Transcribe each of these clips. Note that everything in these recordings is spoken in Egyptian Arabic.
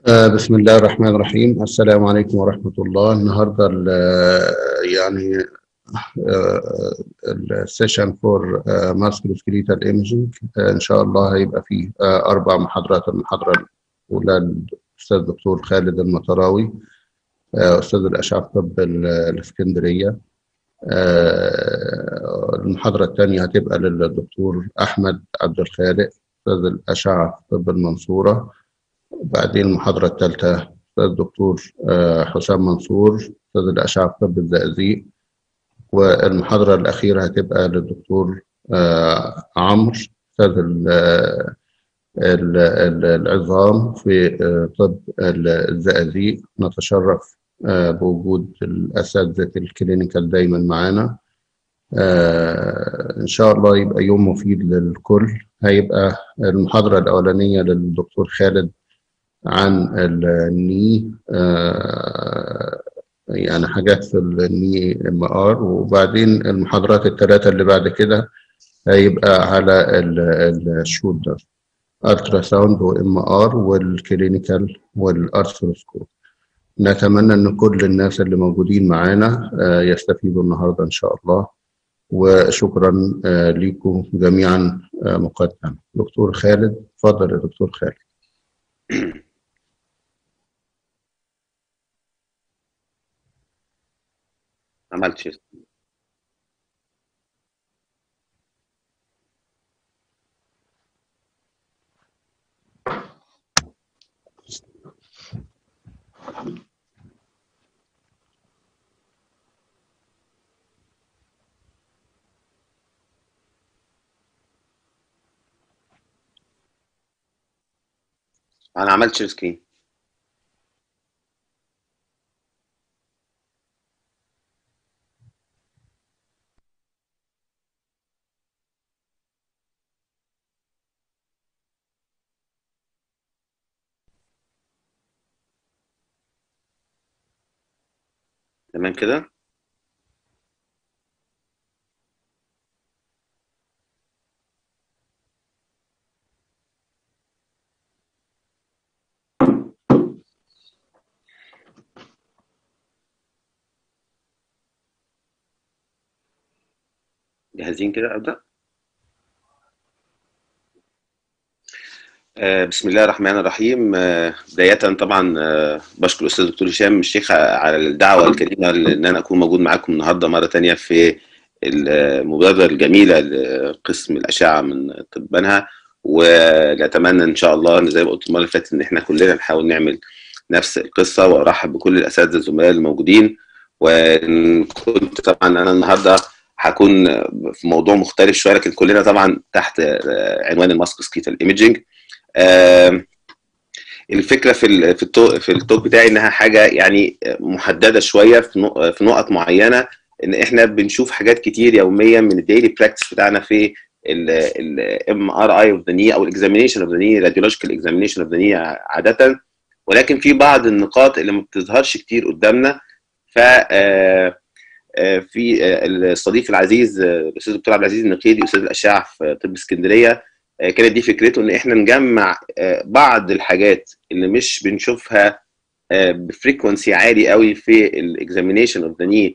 آه، بسم الله الرحمن الرحيم السلام عليكم ورحمة الله النهاردة ال- يعني السيشن فور ماسكولوسكليتال ايمجنج ان شاء الله هيبقى فيه آه، اربع محاضرات المحاضرة الاولى الاستاذ الدكتور خالد المطراوي آه، استاذ الاشعه في طب ال- الاسكندريه آه، المحاضرة الثانية هتبقى للدكتور أحمد عبد الخالق أستاذ الأشعة في طب المنصورة وبعدين المحاضرة الثالثة أستاذ الدكتور آه، حسام منصور أستاذ الأشعة في طب الزقازيق والمحاضرة الأخيرة هتبقى للدكتور آه، عمرو أستاذ ال- ال- ال- العظام في آه، طب الزقازيق نتشرف آه، بوجود الأساتذة الكلينيكال دايما معانا آه، إن شاء الله يبقى يوم مفيد للكل هيبقى المحاضرة الأولانية للدكتور خالد عن الني آه، يعني حاجات في الني ام ار وبعدين المحاضرات الثلاثة اللي بعد كده هيبقى على ال- الشولدر الترا ساوند وام ار والكلينيكال والارثروسكوب نتمنى ان كل الناس اللي موجودين معانا آه، يستفيدوا النهارده ان شاء الله وشكرا آه، ليكم جميعا آه، مقدما دكتور خالد اتفضل يا دكتور خالد عملت شيء انا عملت شير سكرين تمام كده جاهزين كده ابدا آه، بسم الله الرحمن الرحيم آه، بداية طبعا آه، بشكر الأستاذ الدكتور هشام الشيخ على الدعوة الكريمة إن أنا أكون موجود معاكم النهاردة مرة تانية في المبادرة الجميلة لقسم الأشعة من طب بنها ونتمنى إن شاء الله إن زي ما قلت المرة اللي فاتت إن إحنا كلنا نحاول نعمل نفس القصة وأرحب بكل الأساتذة الزملاء الموجودين وإن كنت طبعا أنا النهاردة هكون في موضوع مختلف شوية لكن كلنا طبعا تحت آه، عنوان الماسك سكيتال ايميجينج آم، الفكره في ال في التو في التوك بتاعي انها حاجه يعني محدده شويه في نق- في نقط معينه ان احنا بنشوف حاجات كتير يوميا من الديلي براكتس بتاعنا في الام ار اي اوف ذا ني او الاكزامينيشن اوف ذا ني راديولوجيكال اكزامينيشن اوف ذا ني عاده ولكن في بعض النقاط اللي ما بتظهرش كتير قدامنا ف آه، آه، في آه، الصديق العزيز آه، الاستاذ الدكتور عبد العزيز النقيدي استاذ الاشعه في طب اسكندريه آه، كانت دي فكرته ان احنا نجمع آه، بعض الحاجات اللي مش بنشوفها بفريكونسي عالي قوي في الاكزامينيشن اوف ذا ني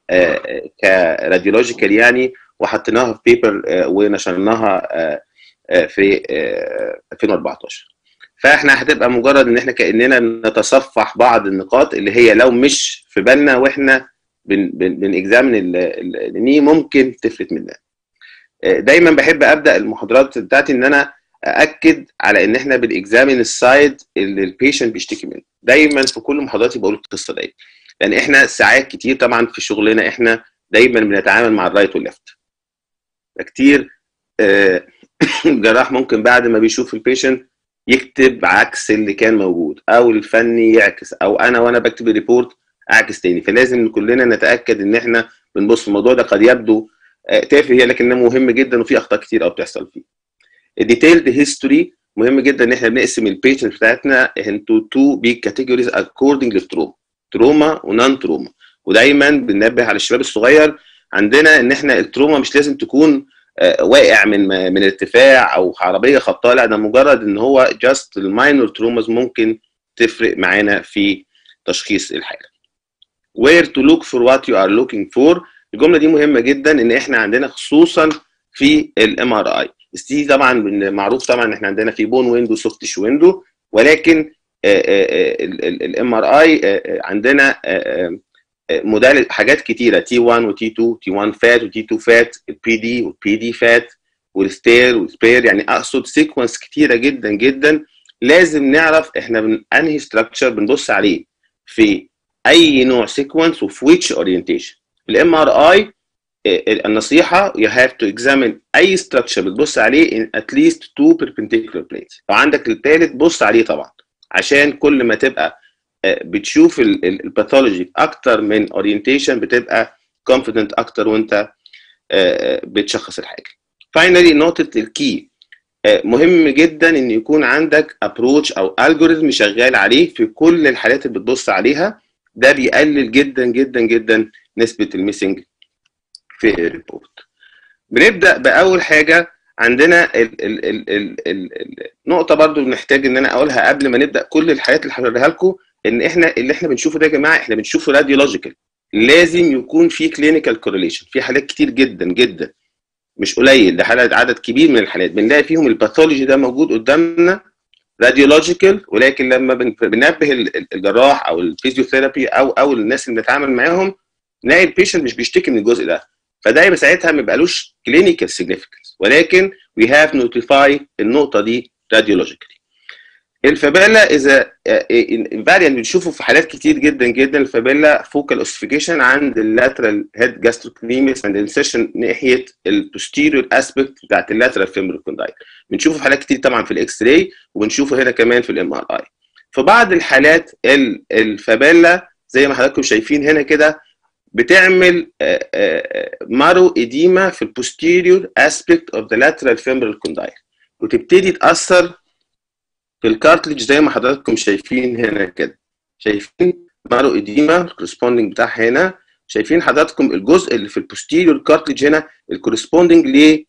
كراديولوجيكال يعني وحطيناها في بيبر ونشرناها آه، آه، في آه، 2014 فاحنا هتبقى مجرد ان احنا كاننا نتصفح بعض النقاط اللي هي لو مش في بالنا واحنا بن بن بنكزامن الني ممكن تفلت مننا دايما بحب ابدا المحاضرات بتاعتي ان انا ااكد على ان احنا بنكزامن السايد اللي البيشنت بيشتكي منه دايما في كل محاضراتي بقول القصه دي لان احنا ساعات كتير طبعا في شغلنا احنا دايما بنتعامل مع الرايت والليفت كتير آه، الجراح ممكن بعد ما بيشوف البيشنت يكتب عكس اللي كان موجود او الفني يعكس او انا وانا بكتب الريبورت اعكس تاني فلازم كلنا نتاكد ان احنا بنبص الموضوع ده قد يبدو آه، تافه هي لكنه مهم جدا وفي اخطاء كتير قوي بتحصل فيه الديتيلد هيستوري مهم جدا ان احنا بنقسم البيشنت بتاعتنا انتو تو بيج كاتيجوريز اكوردنج للتروما تروما ونان تروما ودايما بننبه على الشباب الصغير عندنا ان احنا التروما مش لازم تكون آه، واقع من من ارتفاع او عربيه خبطاه لا ده مجرد ان هو جاست الماينور تروماز ممكن تفرق معانا في تشخيص الحاله where to look for what you are looking for الجمله دي مهمه جدا ان احنا عندنا خصوصا في الام ار اي دي طبعا معروف طبعا ان احنا عندنا في بون ويندو سوفتش ويندو ولكن الام ار اي عندنا موديل حاجات كتيره تي 1 وتي 2 تي 1 فات وتي 2 فات البي دي والبي دي فات والستير والسبير يعني اقصد سيكونس كتيره جدا جدا لازم نعرف احنا من انهي ستراكشر بنبص عليه في اي نوع سيكونس وفي ويتش اورينتيشن الام ار اي النصيحه you have to examine اي structure بتبص عليه in at least two perpendicular planes لو عندك الثالث بص عليه طبعا عشان كل ما تبقى بتشوف الباثولوجي اكتر من اورينتيشن بتبقى confident اكتر وانت بتشخص الحاجه فاينلي نقطه الكي مهم جدا ان يكون عندك ابروتش او الجوريزم شغال عليه في كل الحالات اللي بتبص عليها ده بيقلل جدا جدا جدا نسبه الميسنج في الريبورت بنبدا باول حاجه عندنا ال ال ال ال ال النقطه برضو محتاج ان انا اقولها قبل ما نبدا كل الحاجات اللي هوريها لكم ان احنا اللي احنا بنشوفه ده يا جماعه احنا بنشوفه راديولوجيكال لازم يكون في كلينيكال كورليشن في حالات كتير جدا جدا مش قليل ده حالات عدد كبير من الحالات بنلاقي فيهم الباثولوجي ده موجود قدامنا راديولوجيكال ولكن لما بننبه الجراح او الفيزيوثيرابي او او الناس اللي بنتعامل معاهم نلاقي البيشنت مش بيشتكي من الجزء ده فده يبقى ساعتها ما يبقالوش كلينيكال سيجنيفيكانس ولكن وي هاف نوتيفاي النقطه دي راديولوجيكالي الفابيلا اذا انفاريانت بنشوفه في حالات كتير جدا جدا الفابيلا فوكال اوسيفيكيشن عند اللاترال هيد جاستروكليميس عند انسيشن ناحيه البوستيريور اسبكت بتاعت اللاترال فيمورال كوندايل بنشوفه في حالات كتير طبعا في الاكس راي وبنشوفه هنا كمان في الام ار اي في بعض الحالات الفابيلا زي ما حضراتكم شايفين هنا كده بتعمل مارو اديما في البوستيريور اسبكت اوف ذا لاترال فيمورال كوندايل وتبتدي تاثر في الكارتلج زي ما حضراتكم شايفين هنا كده شايفين مارو اديما الكورسبوندنج بتاعها هنا شايفين حضراتكم الجزء اللي في البوستيريور كارتلج هنا الكورسبوندنج ل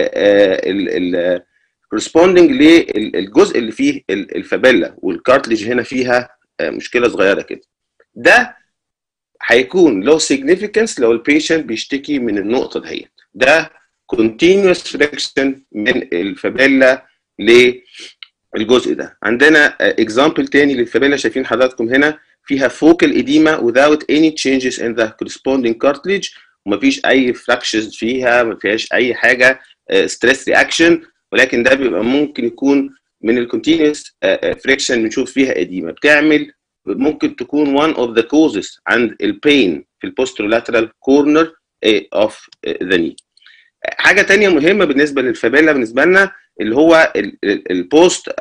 الكورسبوندنج للجزء اللي فيه الفابيلا والكارتلج هنا فيها مشكله صغيره كده ده هيكون له significance لو البيشنت بيشتكي من النقطه دهيت ده continuous friction من الفابيلا للجزء ده عندنا اكزامبل تاني للفابيلا شايفين حضراتكم هنا فيها فوكال اديما without any changes in the corresponding cartilage ومفيش اي فراكشنز فيها ما فيهاش اي حاجه ستريس رياكشن ولكن ده بيبقى ممكن يكون من الكونتينوس فريكشن بنشوف فيها اديما بتعمل ممكن تكون one of the causes عند البين في البوسترولاترال كورنر اوف ذا ني حاجه تانية مهمه بالنسبه للفابيلا بالنسبه لنا اللي هو البوست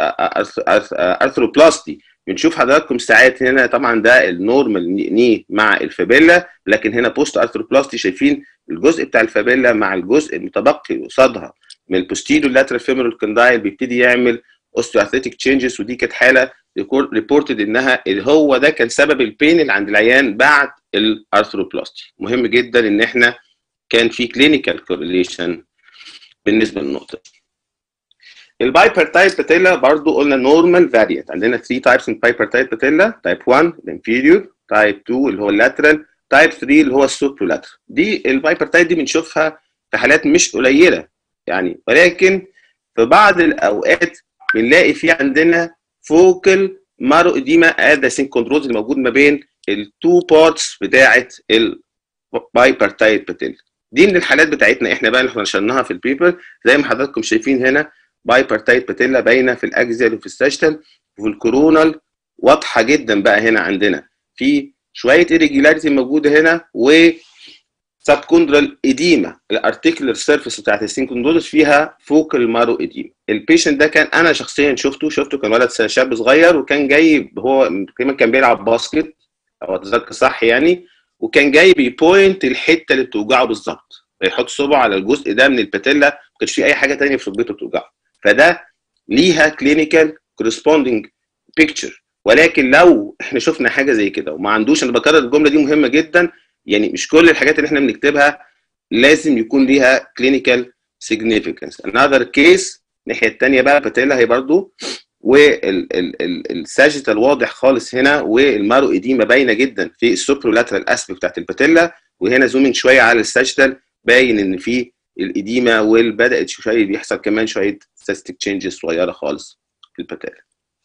ارثروبلاستي بنشوف حضراتكم ساعات هنا طبعا ده النورمال ني مع الفابيلا لكن هنا بوست ارثروبلاستي شايفين الجزء بتاع الفابيلا مع الجزء المتبقي قصادها من البوستيريور لاترال فيمورال كوندايل بيبتدي يعمل اوستيوارثيتيك تشينجز ودي كانت حاله ريبورتد انها اللي هو ده كان سبب البين اللي عند العيان بعد الارثروبلاستي مهم جدا ان احنا كان في كلينيكال كورليشن بالنسبه للنقطه دي البايبر تايب باتيلا برضو قلنا نورمال فاريانت عندنا 3 تايبس من بايبر تايب باتيلا تايب 1 الانفيريور تايب 2 اللي هو اللاترال تايب 3 اللي هو السوبرولاترال دي البايبر تايب دي بنشوفها في حالات مش قليله يعني ولكن في بعض الاوقات بنلاقي في عندنا فوكال مارو اديما اد سينكوندروز اللي موجود ما بين التو بارتس بتاعه البايبر تايب باتيلا دي من الحالات بتاعتنا احنا بقى اللي احنا نشرناها في البيبر زي ما حضراتكم شايفين هنا بايبر تايب باتيلا باينه في الاكزيال وفي الساشتال وفي الكورونال واضحه جدا بقى هنا عندنا في شويه irregularity موجوده هنا و سبكوندرال اديما الارتيكولر سيرفيس بتاعت السينكوندروز فيها فوكال مارو اديما البيشنت ده كان انا شخصيا شفته شفته كان ولد شاب صغير وكان جاي هو تقريبا كان بيلعب باسكت او اتذكر صح يعني وكان جاي بيبوينت الحته اللي بتوجعه بالظبط يحط صبعه على الجزء ده من الباتيلا ما كانش في اي حاجه ثانيه في ركبته بتوجعه فده ليها كلينيكال كورسبوندنج بيكتشر ولكن لو احنا شفنا حاجه زي كده وما عندوش انا بكرر الجمله دي مهمه جدا يعني مش كل الحاجات اللي احنا بنكتبها لازم يكون ليها كلينيكال سيجنيفيكانس another كيس الناحيه الثانيه بقى باتيلا هي برضو والساجيتال واضح خالص هنا والمارو اديما باينه جدا في السوبرولاترال اسبيكت بتاعت الباتيلا وهنا زومينج شويه على الساجيتال باين ان في الاديمه وبدات شويه بيحصل كمان شويه سيستيك تشينجز صغيره خالص في الباتيلا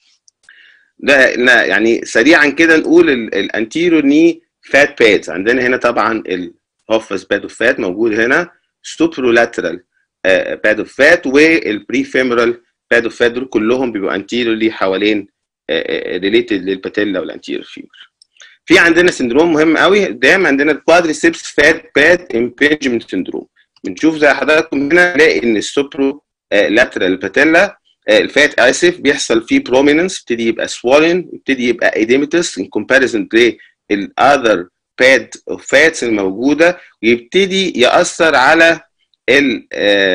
ده يعني سريعا كده نقول الانتيريور ني فات بادز عندنا هنا طبعا الهوفس باد اوف فات موجود هنا سوبرولاترال باد اوف فات والبريفيمورال باد اوف فات دول كلهم بيبقوا انتيريورلي حوالين ريليتد للباتيلا والانتيريور فيبر في عندنا سندروم مهم قوي قدام عندنا الكوادريسبس فات باد امبينجمنت سندروم بنشوف زي حضراتكم هنا نلاقي ان السوبرو لاترال باتيلا الفات اسف بيحصل فيه بروميننس يبتدي يبقى سوالن يبتدي يبقى ايديمتس ان كومباريزون للاذر باد اوف فاتس الموجوده ويبتدي ياثر على ال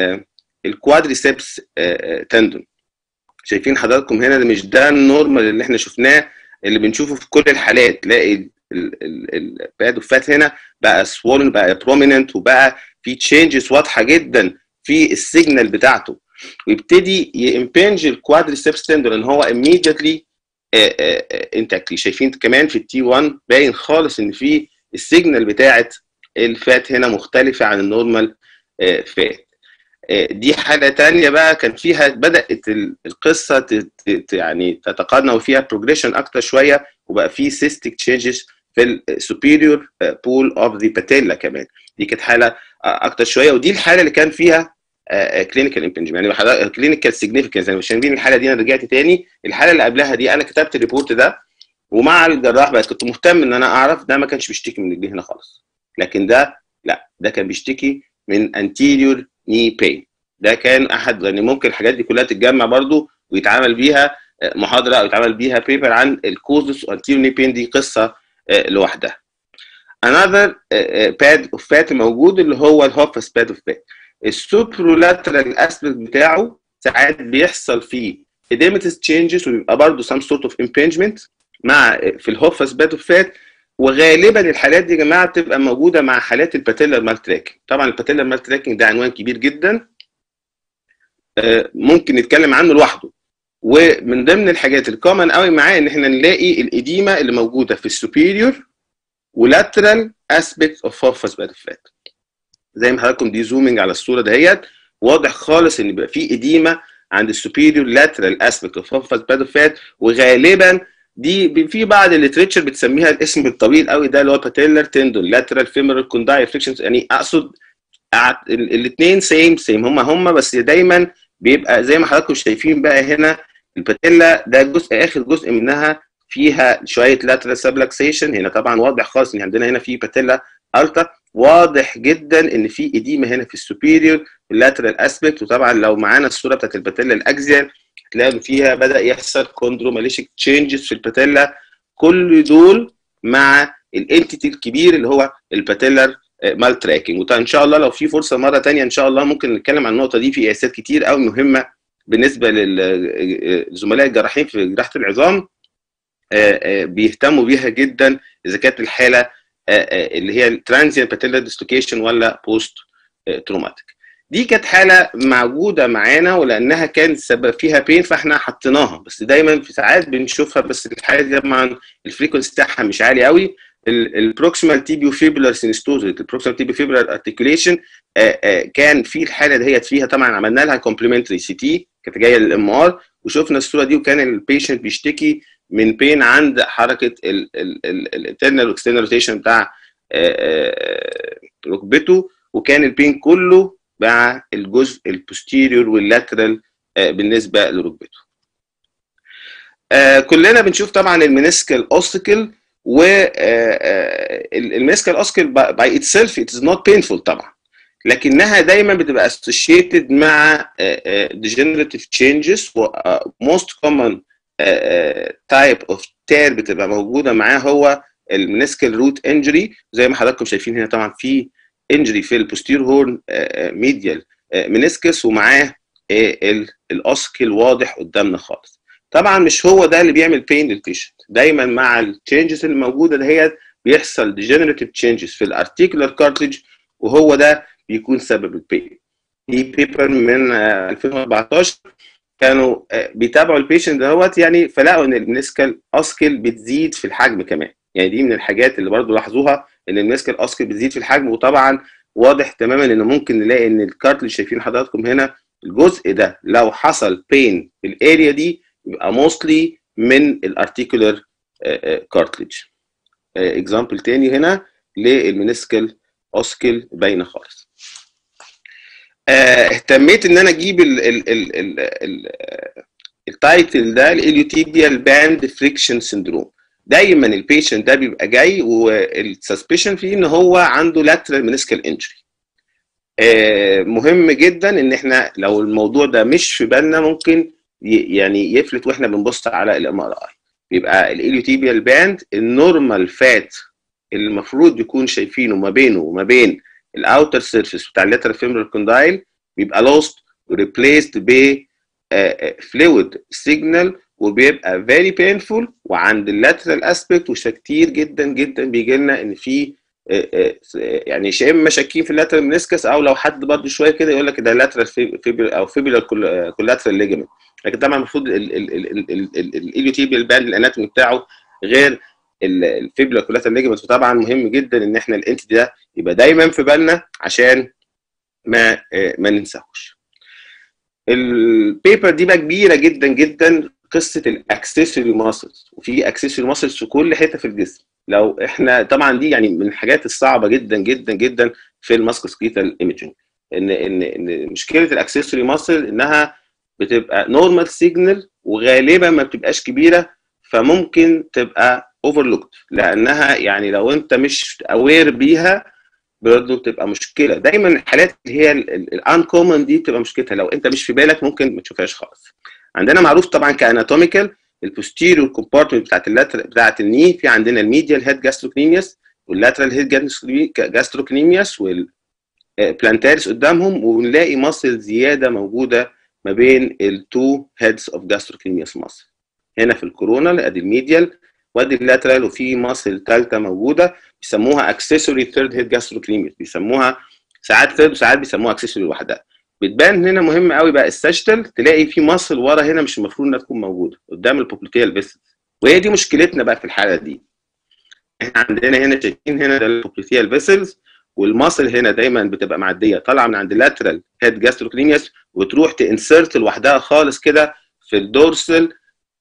الكوادريسبس تندون شايفين حضراتكم هنا ده مش ده النورمال اللي احنا شفناه اللي بنشوفه في كل الحالات تلاقي الباد اوف فات هنا بقى سوولن بقى بروميننت وبقى في تشينجز واضحه جدا في السيجنال بتاعته ويبتدي يمبنج الكوادريسبس تندون ان هو immediately انتاكتلي شايفين كمان في التي 1 باين خالص ان في السيجنال بتاعه الفات هنا مختلفه عن النورمال فات دي حالة تانية بقى كان فيها بدأت القصة يعني تتقدم وفيها بروجريشن أكتر شوية وبقى في سيستيك تشينجز في السوبيريور بول اوف ذا باتيلا كمان دي كانت حالة أكتر شوية ودي الحالة اللي كان فيها كلينيكال امبنجمنت يعني كلينيكال سيجنيفيكانس يعني شايفين الحالة دي أنا رجعت تاني الحالة اللي قبلها دي أنا كتبت الريبورت ده ومع الجراح بس كنت مهتم ان انا اعرف ده ما كانش بيشتكي من رجليه هنا خالص لكن ده لا ده كان بيشتكي من anterior knee pain ده كان احد يعني ممكن الحاجات دي كلها تتجمع برضو ويتعمل بيها محاضره او يتعمل بيها بيبر عن الكوزس anterior knee pain دي قصه لوحدها another pad of fat موجود اللي هو الهوفس pad of fat السوبرولاترال اسبكت بتاعه ساعات بيحصل فيه edematous changes ويبقى برضه some sort of impingement مع في الهوفس bad of fat وغالبا الحالات دي يا جماعه بتبقى موجوده مع حالات الباتيلر مال تراكنج طبعا الباتيلر مال تراكنج ده عنوان كبير جدا ممكن نتكلم عنه لوحده ومن ضمن الحاجات الكومن قوي معاه ان احنا نلاقي الاديمه اللي موجوده في السوبيريور ولاترال اسبيكت اوف هوفس باد فات زي ما حضراتكم دي زومنج على الصوره دهيت واضح خالص ان بيبقى في اديمه عند السوبيريور لاترال اسبيكت اوف هوفس باد فات وغالبا دي في بعض الليتريتشر بتسميها الاسم الطويل قوي ده اللي هو باتيلر تندون لاترال فيمورال كونداي فريكشنز يعني اقصد الاثنين سيم سيم هم هم بس دايما بيبقى زي ما حضراتكم شايفين بقى هنا الباتيلا ده جزء اخر جزء منها فيها شويه لاترال سبلكسيشن هنا طبعا واضح خالص ان عندنا هنا في باتيلا التا واضح جدا ان في اديمه هنا في السوبيريور اللاترال اسبكت وطبعا لو معانا الصوره بتاعت الباتيلا الاكزيال هتلاقي فيها بدا يحصل كوندروماليشيك تشينجز في الباتيلا كل دول مع الانتيتي الكبير اللي هو الباتيلر مال تراكنج وان شاء الله لو في فرصه مره ثانيه ان شاء الله ممكن نتكلم عن النقطه دي في قياسات كتير قوي مهمه بالنسبه للزملاء الجراحين في جراحه العظام بيهتموا بيها جدا اذا كانت الحاله اللي هي الترانزيانت باتيلر ديسلوكيشن ولا بوست تروماتيك دي كانت حاله موجوده معانا ولانها كان سبب فيها بين فاحنا حطيناها بس دايما في ساعات بنشوفها بس الحاله دي طبعا الفريكونسي بتاعها مش عالي قوي البروكسيمال تيبيو فيبولار سينستوزيس البروكسيمال تيبيو فيبولار ارتكيوليشن كان في الحاله ديت فيها طبعا عملنا لها كومبلمنتري سي تي كانت جايه للام ار وشفنا الصوره دي وكان البيشنت بيشتكي من بين عند حركه الانترنال والاكسترنال روتيشن بتاع ركبته وكان البين كله مع الجزء البوستيريور واللاترال بالنسبه لركبته. كلنا بنشوف طبعا المنسكال اوستيكل و المنسكال اوستيكل باي اتسيلف ات از نوت بينفول طبعا لكنها دايما بتبقى associated مع degenerative changes و most common type of tear بتبقى موجوده معاه هو المنسكال روت انجري زي ما حضراتكم شايفين هنا طبعا في انجري في البوستير هورن ميديال منسكس ومعاه الاوسكل واضح قدامنا خالص طبعا مش هو ده اللي بيعمل بين للبيشنت دايما مع التشينجز اللي موجوده دهيت بيحصل ديجنريتيف تشينجز في الارتيكولار كارتلج وهو ده بيكون سبب البين دي بيبر من 2014 كانوا بيتابعوا البيشنت دهوت يعني فلقوا ان المنسكال اسكل بتزيد في الحجم كمان يعني دي من الحاجات اللي برضو لاحظوها ان المنسكال اسكل بتزيد في الحجم وطبعا واضح تماما ان ممكن نلاقي ان الكارت اللي شايفين حضراتكم هنا الجزء ده لو حصل بين في الاريا دي يبقى موستلي من الارتيكولر كارتليج اكزامبل تاني هنا للمنسكال اوسكل باينه خالص اهتميت ان انا اجيب ال ال ال ال ال التايتل ده الاليوتيبيال باند فريكشن سندروم دايما البيشنت ده بيبقى جاي والسسبشن فيه ان هو عنده لاترال منسكال انجري مهم جدا ان احنا لو الموضوع ده مش في بالنا ممكن يعني يفلت واحنا بنبص على الام ار اي بيبقى الاليوتيبيال باند النورمال فات اللي المفروض يكون شايفينه ما بينه وما بين الاوتر سيرفيس بتاع اللاترال فيمورال كوندايل بيبقى لوست وريبليسد ب فلويد سيجنال وبيبقى فيري بينفول وعند اللاترال اسبيكت وكتير جدا جدا بيجي لنا ان في يعني يا اما شاكين في اللاترال منسكس او لو حد برضه شويه كده يقول لك ده لاترال فيبر او فيبولار كولاترال ليجمنت لكن طبعا المفروض الاليوتيبيال باند الاناتومي بتاعه غير الفيبولار كولاترال ليجمنت فطبعا مهم جدا ان احنا الانتيتي ده يبقى دايما في بالنا عشان ما ما ننساهوش البيبر دي بقى كبيره جدا جدا قصه الاكسسوري ماسلز وفي اكسسوري ماسلز في كل حته في الجسم لو احنا طبعا دي يعني من الحاجات الصعبه جدا جدا جدا في الماسكوسكيتال ايمجنج ان ان ان مشكله الاكسسوري ماسل انها بتبقى نورمال سيجنال وغالبا ما بتبقاش كبيره فممكن تبقى اوفرلوكت لانها يعني لو انت مش اوير بيها برضه بتبقى مشكله دايما الحالات اللي هي الان كومن دي بتبقى مشكلتها لو انت مش في بالك ممكن ما تشوفهاش خالص عندنا معروف طبعا كاناتوميكال البوستيريور كومبارتمنت بتاعت اللاتر بتاعت الني في عندنا الميديال هيد جاستروكنيميوس واللاترال هيد جاستروكنيميوس والبلانتاريس قدامهم ونلاقي ماسل زياده موجوده ما بين التو هيدز اوف جاستروكنيميوس ماسل هنا في الكورونا ادي الميديال وادي اللاترال وفي ماسل ثالثه موجوده بيسموها اكسسوري ثيرد هيد جاستروكنيميوس بيسموها ساعات ثيرد وساعات بيسموها اكسسوري لوحدها بتبان هنا مهم قوي بقى الساجيتال تلاقي في ماسل ورا هنا مش المفروض انها تكون موجوده قدام البوبليتيال فيسل وهي دي مشكلتنا بقى في الحاله دي احنا عندنا هنا شايفين هنا ده البوبليتيال فيسلز والماسل هنا دايما بتبقى معديه طالعه من عند اللاترال هيد جاستروكلينيوس وتروح تنسرت لوحدها خالص كده في الدورسال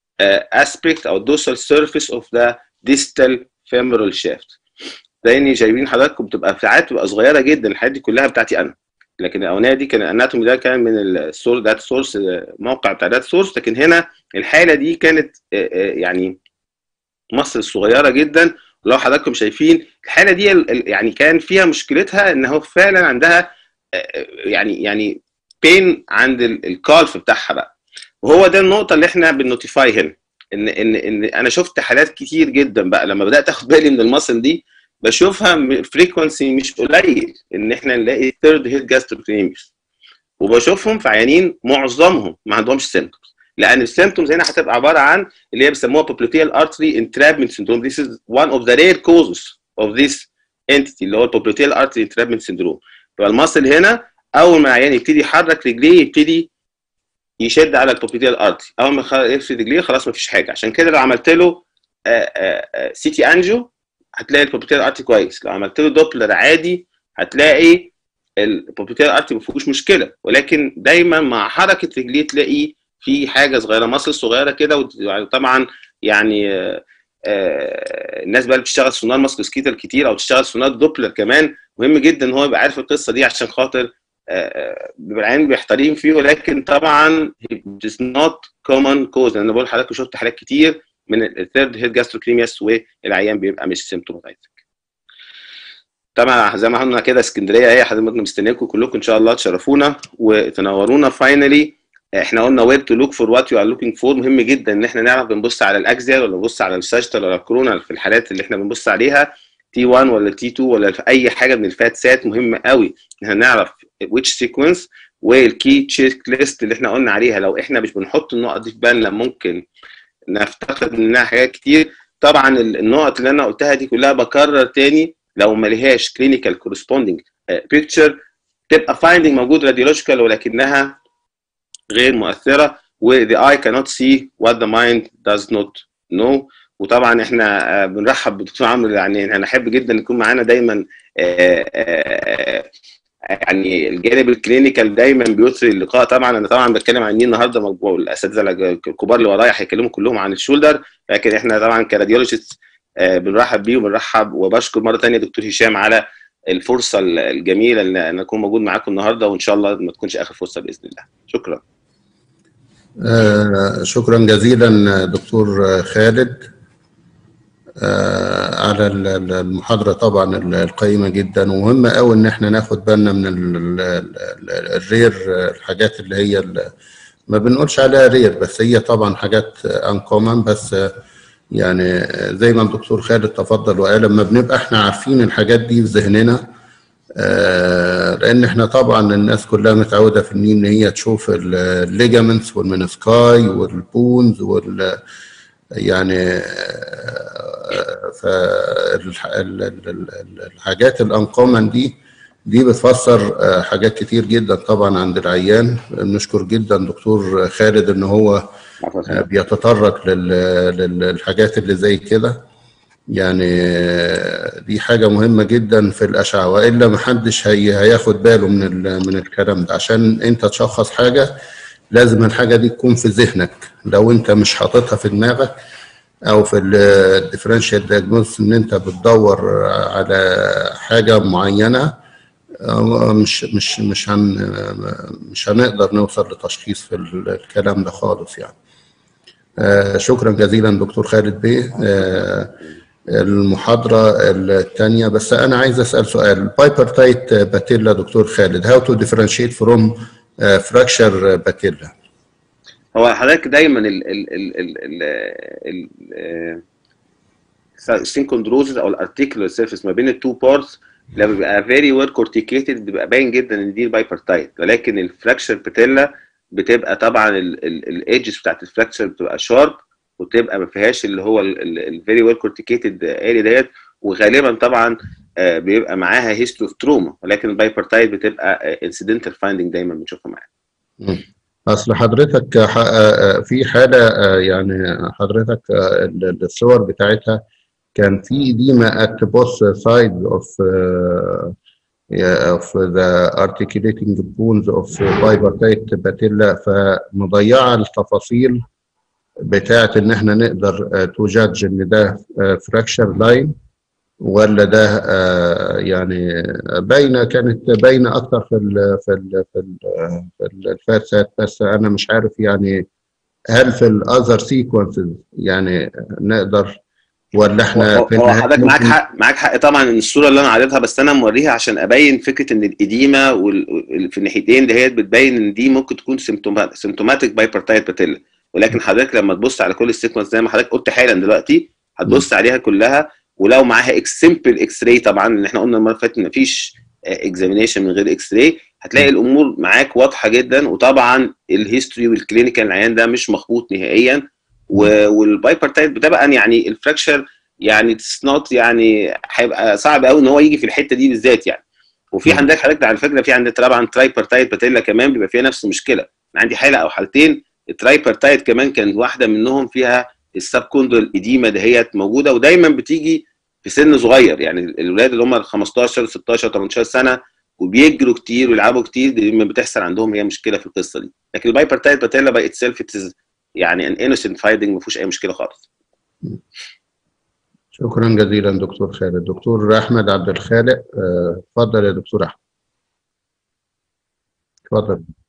اسبيكت او الدورسال سيرفيس اوف ذا ديستال فيمورال شافت لاني جايبين حضراتكم بتبقى ساعات بتبقى صغيره جدا الحاجات دي كلها بتاعتي انا لكن الاولانيه دي كان الاناتومي ده كان من السورس داتا سورس موقع بتاع داتا سورس لكن هنا الحاله دي كانت يعني مصر صغيره جدا لو حضراتكم شايفين الحاله دي يعني كان فيها مشكلتها ان هو فعلا عندها يعني يعني بين عند الكالف بتاعها بقى وهو ده النقطه اللي احنا بنوتيفاي هنا ان ان ان انا شفت حالات كتير جدا بقى لما بدات اخد بالي من المصل دي بشوفها فريكونسي مش قليل ان احنا نلاقي ثيرد هيد جاستروكريميس وبشوفهم في عيانين معظمهم ما عندهمش سيمتومز لان السيمتومز هنا هتبقى عباره عن اللي هي بيسموها popliteal artery entrapment syndrome this is one of the rare causes of this entity اللي هو popliteal artery entrapment syndrome يبقى المصل هنا اول ما العيان يبتدي يحرك رجليه يبتدي يشد على البوبليتيال ارتري اول ما يفرد رجليه خلاص ما فيش حاجه عشان كده لو عملت له سي تي انجو هتلاقي البوبليتيال ارتري كويس لو عملت له دوبلر عادي هتلاقي البوبليتيال ارتري ما فيهوش مشكله ولكن دايما مع حركه رجليه تلاقي في حاجه صغيره مصل صغيره كده وطبعا يعني آآ آآ الناس بقى اللي بتشتغل سونار ماسكو سكيتر كتير او تشتغل سونار دوبلر كمان مهم جدا ان هو يبقى عارف القصه دي عشان خاطر بيبقى العين بيحترين فيه ولكن طبعا it is not common cause انا بقول لحضرتك شفت حالات كتير من الثيرد هيد جاستروكريمياس والعيان بيبقى مش سيمتوماتايزنج طبعا زي ما قلنا كده اسكندريه هي حضرتك مستنياكم كلكم ان شاء الله تشرفونا وتنورونا فاينلي احنا قلنا وير تو لوك فور وات يو ار لوكينج فور مهم جدا ان احنا نعرف بنبص على الاكزيال ولا بنبص على الساجيتال ولا الكورونا في الحالات اللي احنا بنبص عليها تي 1 ولا تي 2 ولا في اي حاجه من الفات سات مهم قوي ان احنا نعرف which sequence والكي تشيك ليست اللي احنا قلنا عليها لو احنا مش بنحط النقط دي في بالنا ممكن نفتقد منها حاجات كتير طبعا النقط اللي انا قلتها دي كلها بكرر تاني لو ما لهاش كلينيكال كورسبوندنج بيكتشر تبقى فايندنج موجود راديولوجيكال ولكنها غير مؤثره و the eye cannot see what the mind does not know وطبعا احنا بنرحب بدكتور عمرو يعني انا احب جدا يكون معانا دايما يعني الجانب الكلينيكال دايما بيثري اللقاء طبعا انا طبعا بتكلم عن مين النهارده مجموعه الاساتذه الكبار اللي ورايا هيتكلموا كلهم عن الشولدر لكن احنا طبعا كراديولوجيست بنرحب بيه وبنرحب وبشكر مره ثانيه دكتور هشام على الفرصه الجميله ان انا اكون موجود معاكم النهارده وان شاء الله ما تكونش اخر فرصه باذن الله شكرا آه شكرا جزيلا دكتور خالد آه على المحاضره طبعا القيمه جدا ومهمه قوي ان احنا ناخد بالنا من الرير الحاجات اللي هي ما بنقولش عليها رير بس هي طبعا حاجات انكومن بس يعني زي ما الدكتور خالد تفضل وقال لما بنبقى احنا عارفين الحاجات دي في ذهننا آه لان احنا طبعا الناس كلها متعوده في النيم ان هي تشوف الليجامنتس والمنسكاي والبونز وال يعني فالحاجات الانكومن دي دي بتفسر حاجات كتير جدا طبعا عند العيان نشكر جدا دكتور خالد ان هو بيتطرق للحاجات اللي زي كده يعني دي حاجة مهمة جدا في الأشعة وإلا محدش هي هياخد باله من من الكلام ده عشان أنت تشخص حاجة لازم الحاجة دي تكون في ذهنك لو أنت مش حاططها في دماغك أو في الديفرنشال دياجنوز إن أنت بتدور على حاجة معينة مش مش مش هن مش هنقدر نوصل لتشخيص في الكلام ده خالص يعني آه شكرا جزيلا دكتور خالد بيه آه المحاضرة الثانية بس أنا عايز أسأل سؤال بايبرتايت باتيلا دكتور خالد how to differentiate from fracture باتيلا هو حضرتك دايما ال ال ال ال ال ال السينكوندروزز او الارتيكولار سيرفيس ما بين التو بارتس لما بيبقى فيري ويل كورتيكيتد بيبقى باين جدا ان دي البايبرتايت ولكن الفراكشر باتيلا بتبقى طبعا الايدجز بتاعت الفراكشر بتبقى شارب وتبقى ما فيهاش اللي هو الفيري ويل كورتيكيتد اريا ديت وغالبا طبعا بيبقى معاها هيستوري اوف تروما ولكن البايبرتايت بتبقى انسيدنتال فايندنج دايما بنشوفها معاها اصل حضرتك في حاله يعني حضرتك الصور بتاعتها كان في ديما at both sides of uh, of the articulating bones of bipartite patella فمضيعه التفاصيل بتاعه ان احنا نقدر توجدج ان ده فراكشر لاين ولا ده يعني باينه كانت باينه اكتر في ال في ال في, ال في الفاتسات بس انا مش عارف يعني هل في الاذر سيكونسز يعني نقدر ولا احنا هو حضرتك معاك حق معاك حق طبعا ان الصوره اللي انا عارضها بس انا موريها عشان ابين فكره ان الاديمه وال... في الناحيتين دهيت بتبين ان دي ممكن تكون سيمتوماتيك بايبرتايت باتيلا ولكن حضرتك لما تبص على كل السيكونس زي ما حضرتك قلت حالا دلوقتي هتبص عليها كلها ولو معاها اكس سمبل اكس راي طبعا اللي احنا قلنا المره اللي فاتت مفيش اكزامينيشن من غير اكس راي هتلاقي الامور معاك واضحه جدا وطبعا الهيستوري والكلينيكال العيان ده مش مخبوط نهائيا والبايبرتايت بتبقى يعني الفراكشر يعني اتس نوت يعني هيبقى صعب قوي ان هو يجي في الحته دي بالذات يعني وفي عندك حضرتك على فكره في عندك طبعا ترايبرتايت باتيلا كمان بيبقى فيها نفس المشكله عندي حاله او حالتين الترايبرتايت كمان كانت واحده منهم فيها السب كوندرال اديما دهيت موجوده ودايما بتيجي في سن صغير يعني الولاد اللي هم 15 16 18 سنه وبيجروا كتير ويلعبوا كتير دي لما بتحصل عندهم هي مشكله في القصه دي لكن البايبرتايت باتيلا باي اتسيلف يعني ان انوسنت فايندنج ما فيهوش اي مشكله خالص شكرا جزيلا دكتور خالد دكتور احمد عبد الخالق اتفضل يا دكتور احمد اتفضل